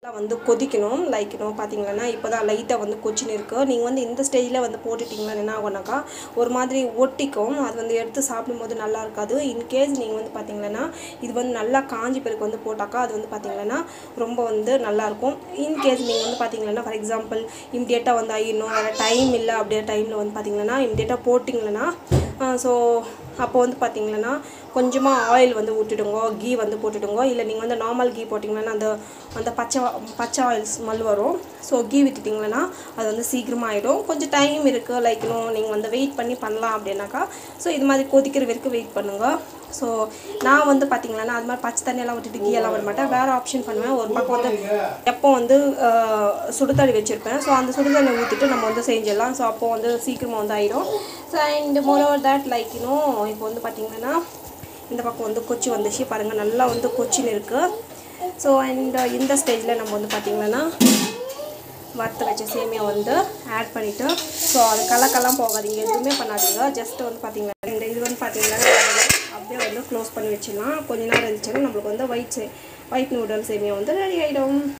வந்து கொதிக்கணும் லைக் இன்னும் பார்த்தீங்கன்னா இப்போ தான் லைட்டாக வந்து கொச்சின்னு இருக்குது நீங்கள் வந்து இந்த ஸ்டேஜில் வந்து போட்டுட்டிங்கன்னா என்ன ஆகும்னாக்கா ஒரு மாதிரி ஒட்டிக்கும் அது வந்து எடுத்து சாப்பிடும்போது நல்லா இருக்காது இன்கேஸ் நீங்கள் வந்து பார்த்தீங்கன்னா இது வந்து நல்லா காஞ்சி பிறகு வந்து போட்டாக்கா அது வந்து பார்த்தீங்கன்னா ரொம்ப வந்து நல்லாயிருக்கும் இன்கேஸ் நீங்கள் வந்து பார்த்தீங்கன்னா ஃபார் எக்ஸாம்பிள் இம்மிடியேட்டாக வந்து ஐயணும் வேறு டைம் இல்லை அப்படியே டைமில் வந்து பார்த்தீங்கன்னா இம்மிடியேட்டாக போட்டிங்கன்னா ஸோ அப்போ வந்து பார்த்தீங்கன்னா கொஞ்சமாக ஆயில் வந்து விட்டுடுங்க கீ வந்து போட்டுடுங்க இல்லை நீங்கள் வந்து நார்மல் கீ போட்டிங்கன்னா அந்த அந்த பச்சை பச்சை ஆயில் ஸ்மெல் வரும் ஸோ கீ விட்டுட்டிங்கன்னா அது வந்து சீக்கிரமாக ஆகிடும் கொஞ்சம் டைம் இருக்குது லைக் இன்னும் நீங்கள் வந்து வெயிட் பண்ணி பண்ணலாம் அப்படின்னாக்கா ஸோ இது மாதிரி கொதிக்கிற வரைக்கும் வெயிட் பண்ணுங்கள் ஸோ நான் வந்து பார்த்தீங்கன்னா அது மாதிரி பச்சை தண்ணியெல்லாம் விட்டுட்டு கீ எல்லாம் விட மாட்டேன் வேறு ஆப்ஷன் பண்ணுவேன் ஒரு பக்கம் வந்து எப்போ வந்து ஆஹ், சுடுதண்ணி வச்சுருப்பேன் ஸோ அந்த சுடுதண்ணி ஊற்றிட்டு நம்ம வந்து செஞ்சிடலாம் ஸோ அப்போ வந்து சீக்கிரமாக வந்து ஆயிடும் so and moreover that like இன்னும் இப்போ வந்து பார்த்தீங்கன்னா இந்த பக்கம் வந்து கொச்சி வந்துச்சு பாருங்கள் நல்லா வந்து கொச்சின்னு இருக்குது ஸோ அண்ட் இந்த ஸ்டேஜில் நம்ம வந்து பார்த்திங்கன்னா வறுத்து வச்ச சேமியா வந்து ஆட் பண்ணிவிட்டு ஸோ அது கலக்கெல்லாம் போகாதீங்க எதுவுமே பண்ணாதீங்க ஜஸ்ட் வந்து பார்த்தீங்கன்னா இந்த இது வந்து பார்த்தீங்கன்னா அப்படியே வந்து க்ளோஸ் பண்ணி வச்சிடலாம் கொஞ்ச நேரம் இருந்துச்சுன்னா நம்மளுக்கு வந்து ஒயிட் ஒயிட் நூடுல்ஸ் சேமியா வந்து ரெடி ஆகிடும்